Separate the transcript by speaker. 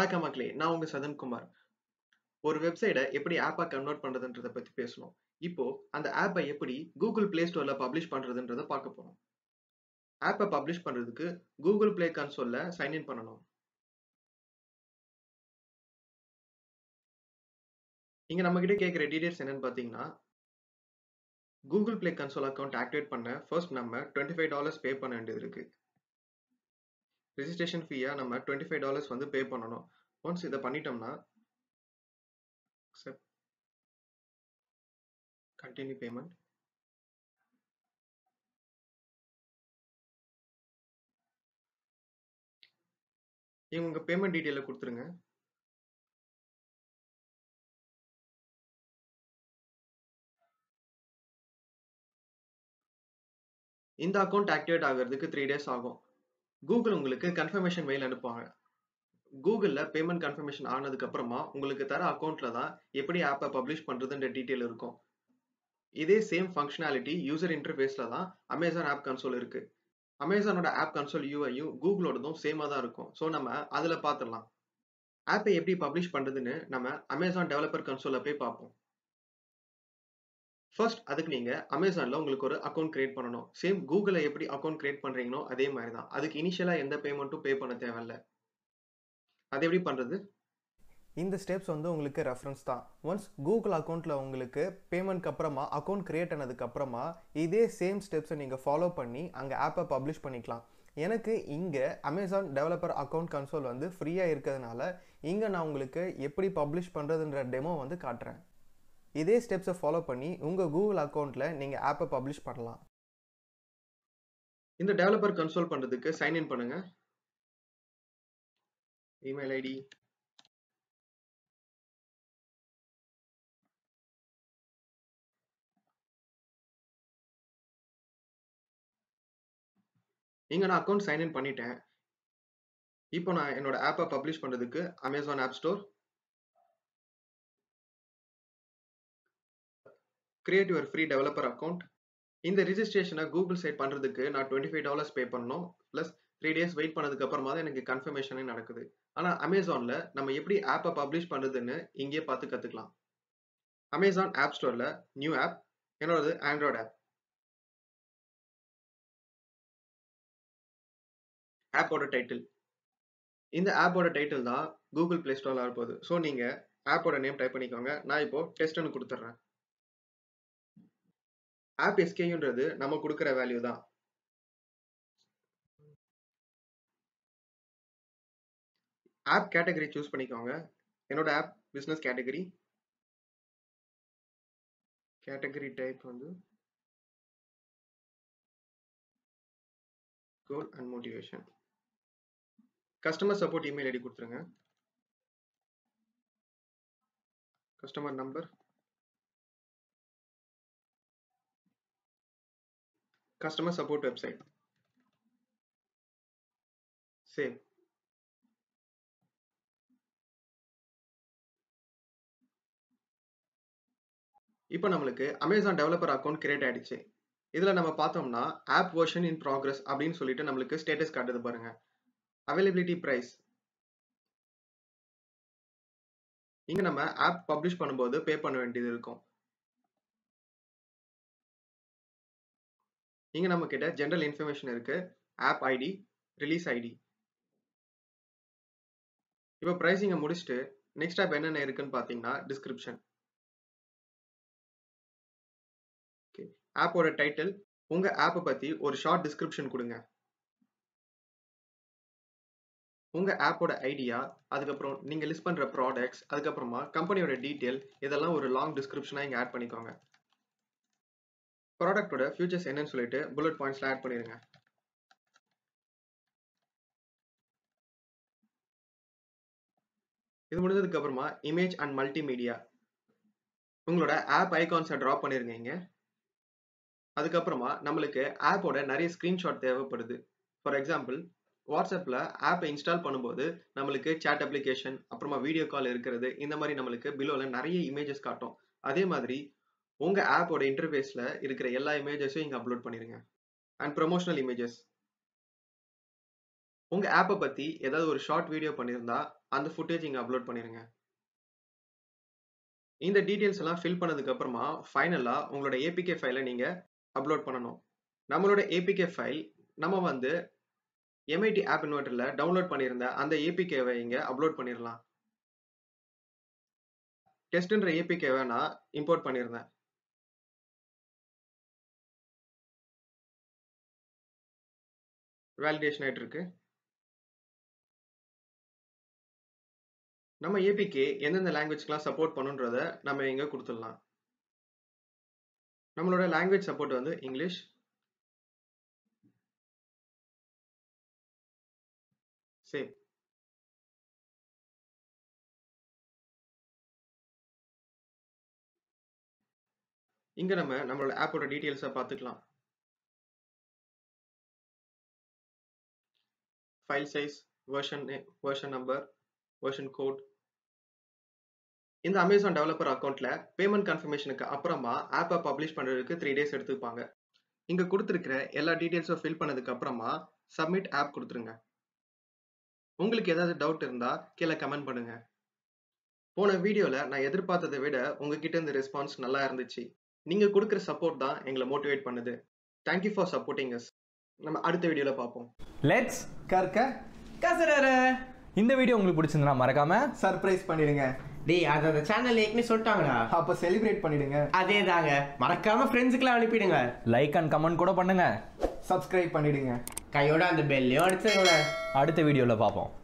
Speaker 1: வணக்கம் மக்களே நான் உங்க சதன்குமார் ஒரு வெப்சைட்டை எப்படி ஆப்பா கன்வெர்ட் பண்றதுன்றத பத்தி பேசணும் இப்போ அந்த ஆப்பை எப்படி கூகுள் பிளே ஸ்டோர்ல பப்ளிஷ் பண்றதுன்றத பார்க்க போறோம் ஆப்பை பப்ளிஷ் பண்றதுக்கு கூகுள் பிளே கன்சோல்ல சைன்இன் பண்ணணும் இங்க நம்ம கிட்ட கேட்கிற டீடைல்ஸ் என்னன்னு பாத்தீங்கன்னா Google play console account activate பண்ண ஃபர்ஸ்ட் நம்ம டுவெண்ட்டி ஃபைவ் டாலர்ஸ் பே பண்ண வேண்டியது இருக்கு ரெஜிஸ்ட்ரேஷன் ஃபீயா நம்ம டுவெண்ட்டி ஃபைவ் டாலர்ஸ் வந்து பே பண்ணணும் ஒன்ஸ் இதை பண்ணிட்டோம்னா கண்டினியூ பேமெண்ட் இவங்க பேமெண்ட் டீட்டெயில கொடுத்துருங்க இந்த அக்கௌண்ட் ஆக்டிவேட் ஆகிறதுக்கு த்ரீ டேஸ் ஆகும் கூகுள் உங்களுக்கு கன்ஃபர்மேஷன் மெயில் அனுப்புவாங்க கூகுளில் பேமெண்ட் கன்ஃபர்மேஷன் ஆனதுக்கு அப்புறமா உங்களுக்கு தர அக்கௌண்ட்ல தான் எப்படி ஆப்பை பப்ளிஷ் பண்றதுன்ற டீட்டெயில் இருக்கும் இதே சேம் ஃபங்க்ஷனாலிட்டி யூசர் இன்டர்ஃபேஸ்ல தான் அமேசான் ஆப் கன்சோல் இருக்கு அமேசானோட ஆப் கன்சோல் யூஐயும் கூகுளோடதும் சேமா தான் இருக்கும் ஸோ நம்ம அதுல பார்த்துடலாம் ஆப்பை எப்படி பப்ளிஷ் பண்றதுன்னு நம்ம அமேசான் டெவலப்பர் கன்சோல போய் பார்ப்போம் ஃபர்ஸ்ட் அதுக்கு நீங்க அமேசான்ல உங்களுக்கு ஒரு அக்கௌண்ட் கிரியேட் பண்ணணும் சேம் கூகுள்ல எப்படி அக்கௌண்ட் கிரியேட் பண்றீங்களோ அதே மாதிரி தான் அதுக்கு இனிஷியலா எந்த பேமெண்ட்டும் பே பண்ண தேவையில்ல அது எப்படி பண்றது
Speaker 2: இந்த ஸ்டெப்ஸ் வந்து உங்களுக்கு ரெஃபரன்ஸ் தான் ஒன்ஸ் கூகுள் அக்கௌண்ட்டில் உங்களுக்கு பேமெண்ட்க்கு அப்புறமா அக்கௌண்ட் கிரியேட் ஆனதுக்கு அப்புறமா இதே சேம் ஸ்டெப்ஸை நீங்கள் ஃபாலோ பண்ணி அங்கே ஆப்பை பப்ளிஷ் பண்ணிக்கலாம் எனக்கு இங்கே அமேசான் டெவலப்பர் அக்கௌண்ட் கன்சோல் வந்து ஃப்ரீயாக இருக்கிறதுனால இங்கே நான் உங்களுக்கு எப்படி பப்ளிஷ் பண்ணுறதுன்ற டெமோ வந்து காட்டுறேன் இதே ஸ்டெப்ஸை ஃபாலோ பண்ணி உங்கள் கூகுள் அக்கௌண்ட்டில் நீங்கள் ஆப்பை பப்ளிஷ் பண்ணலாம்
Speaker 1: இந்த டெவலப்பர் கன்சோல் பண்றதுக்கு சைன் இன் பண்ணுங்க இமெயில் ஐடி இங்க நான் அக்கௌண்ட் சைன் இன் பண்ணிட்டேன் இப்போ நான் என்னோட ஆப்பை பப்ளிஷ் பண்றதுக்கு Amazon app store create your free developer account இந்த ரிஜிஸ்ட்ரேஷனை கூகுள் சைட் பண்றதுக்கு நான் டுவெண்ட்டி ஃபைவ் டாலர்ஸ் பே பண்ணணும் ப்ளஸ் த்ரீ டேஸ் வெயிட் பண்ணதுக்கு அப்புறமா தான் எனக்கு கன்ஃபர்மேஷனே நடக்குது ஆனா அமேசான்ல நம்ம எப்படி ஆப்பை பப்ளிஷ் பண்றதுன்னு இங்கேயே பார்த்து கத்துக்கலாம் அமேசான் ஆப் ஸ்டோர்ல நியூ ஆப் என்னோடது ஆண்ட்ராய்டு ஆப் ஆப்போட டைட்டில் இந்த ஆப்போட டைட்டில் தான் கூகுள் பிளே ஸ்டோர்ல இருப்போது ஸோ நீங்க ஆப்போட நேம் டைப் பண்ணிக்கோங்க நான் இப்போ டெஸ்ட்னு கொடுத்துட்றேன் ஆப் எஸ்கேயுன்றது நம்ம கொடுக்குற வேல்யூ தான் ஆப் கேட்டகரி சூஸ் பண்ணிக்கோங்க என்னோட app business category category type வந்து goal and motivation customer support email ID கொடுத்துருங்க customer number customer support website save இப்போ நம்மளுக்கு அமேசான் டெவலப்பர் அக்கௌண்ட் கிரியேட் ஆயிடுச்சு இதுல நம்ம பார்த்தோம்னா ஆப் வெர்ஷன் இன் ப்ராக்ரஸ் அப்படின்னு சொல்லிட்டு நம்மளுக்கு ஸ்டேட்டஸ் காட்டுது பாருங்க அவைலபிலிட்டி பிரைஸ் இங்க நம்ம ஆப் பப்ளிஷ் பண்ணும்போது பே பண்ண வேண்டியது இருக்கும் இங்க நம்ம கிட்ட ஜெனரல் இன்ஃபர்மேஷன் இருக்கு ஆப் ஐடி ரிலீஸ் ஐடி இப்போ பிரைசிங்க முடிச்சுட்டு நெக்ஸ்ட் ஆப் என்னென்ன இருக்குன்னு பார்த்தீங்கன்னா டிஸ்கிரிப்ஷன் ஓகே ஆப்போட டைட்டில் உங்க ஆப்பை பத்தி ஒரு ஷார்ட் டிஸ்கிரிப்ஷன் கொடுங்க உங்க ஆப்போட ஐடியா அதுக்கப்புறம் நீங்க லிஸ்ட் பண்ற ப்ராடக்ட்ஸ் அதுக்கப்புறமா கம்பெனியோட டீட்டெயில் இதெல்லாம் ஒரு லாங் டிஸ்கிரிப்ஷனா இங்க ஆட் பண்ணிக்கோங்க ப்ராடக்டோட ஃபியூச்சர்ஸ் என்னன்னு சொல்லிட்டு புல்லட் பாயிண்ட்ஸ்ல ஆட் பண்ணிருங்க இது முடிஞ்சதுக்கு அப்புறமா இமேஜ் அண்ட் மல்டிமீடியா உங்களோட ஆப் ஐகான்ஸை ட்ராப் பண்ணிருங்க இங்க அதுக்கப்புறமா நம்மளுக்கு ஆப்போட நிறைய ஸ்கிரீன்ஷாட் தேவைப்படுது ஃபார் எக்ஸாம்பிள் வாட்ஸ்அப்பில் ஆப்பை இன்ஸ்டால் பண்ணும்போது நம்மளுக்கு சேட் அப்ளிகேஷன் அப்புறமா வீடியோ கால் இருக்கிறது இந்த மாதிரி நம்மளுக்கு பிலோவில் நிறைய இமேஜஸ் காட்டும் அதே மாதிரி உங்கள் ஆப்போட இன்டர்ஃபேஸில் இருக்கிற எல்லா இமேஜஸையும் இங்கே அப்லோட் பண்ணிடுங்க அண்ட் ப்ரொமோஷனல் இமேஜஸ் உங்கள் ஆப்பை பற்றி ஏதாவது ஒரு ஷார்ட் வீடியோ பண்ணியிருந்தா அந்த ஃபுட்டேஜ் இங்க அப்லோட் பண்ணிருங்க இந்த டீடைல்ஸ் எல்லாம் ஃபில் பண்ணதுக்கு அப்புறமா ஃபைனலா உங்களோட ஏபிகே ஃபைலை நீங்க அப்லோட் பண்ணணும் நம்மளோட ஏபிகே ஃபைல் நம்ம வந்து எம்ஐடி ஆப் இன்வெர்டர்ல டவுன்லோட் பண்ணியிருந்த அந்த ஏபிகேவை இங்க அப்லோட் பண்ணிடலாம் டெஸ்ட்ன்ற ஏபிகேவை நான் இம்போர்ட் பண்ணியிருந்தேன் வேலிடேஷன் ஆயிட்டு இருக்கு நம்ம ஏபிகே எந்தெந்த லாங்குவேஜ்க்கெலாம் சப்போர்ட் பண்ணுன்றத நம்ம இங்க கொடுத்துடலாம் நம்மளோட லாங்குவேஜ் சப்போர்ட் வந்து இங்கிலீஷ் சேவ் இங்க நம்ம நம்மளோட ஆப்போட டீடைல்ஸை பார்த்துக்கலாம் file size version version number version code இந்த அமேசான் டெவலப்பர் அக்கௌண்ட்ல பேமெண்ட் கன்ஃபர்மேஷனுக்கு அப்புறமா ஆப்பை பப்ளிஷ் பண்றதுக்கு த்ரீ டேஸ் எடுத்துப்பாங்க இங்க கொடுத்துருக்கிற எல்லா டீடைல்ஸும் ஃபில் பண்ணதுக்கு அப்புறமா சப்மிட் ஆப் கொடுத்துருங்க உங்களுக்கு ஏதாவது டவுட் இருந்தா கீழே கமெண்ட் பண்ணுங்க போன வீடியோல நான் எதிர்பார்த்ததை விட உங்ககிட்ட இந்த ரெஸ்பான்ஸ் நல்லா இருந்துச்சு நீங்க கொடுக்குற சப்போர்ட் தான் எங்களை மோட்டிவேட் பண்ணுது தேங்க்யூ ஃபார் சப்போர்ட்டிங் அஸ் நம்ம அடுத்த வீடியோல பார்ப்போம்
Speaker 3: லெட்ஸ்
Speaker 2: கற்க
Speaker 3: கசரர இந்த வீடியோ உங்களுக்கு பிடிச்சிருந்தா மறக்காம
Speaker 2: சர்ப்ரைஸ் பண்ணிடுங்க
Speaker 4: டேய் அது அந்த சேனல் ஏற்கனவே சொல்லிட்டாங்கடா
Speaker 2: அப்ப செலிப்ரேட் பண்ணிடுங்க
Speaker 4: அதே தாங்க மறக்காம ஃப்ரெண்ட்ஸுக்குலாம் அனுப்பிடுங்க
Speaker 3: லைக் அண்ட் கமெண்ட் கூட பண்ணுங்க
Speaker 2: சப்ஸ்கிரைப் பண்ணிடுங்க
Speaker 4: கையோட அந்த பெல்லையும் அடிச்சுங்களேன்
Speaker 3: அடுத்த வீடியோவில் பார்ப்போம்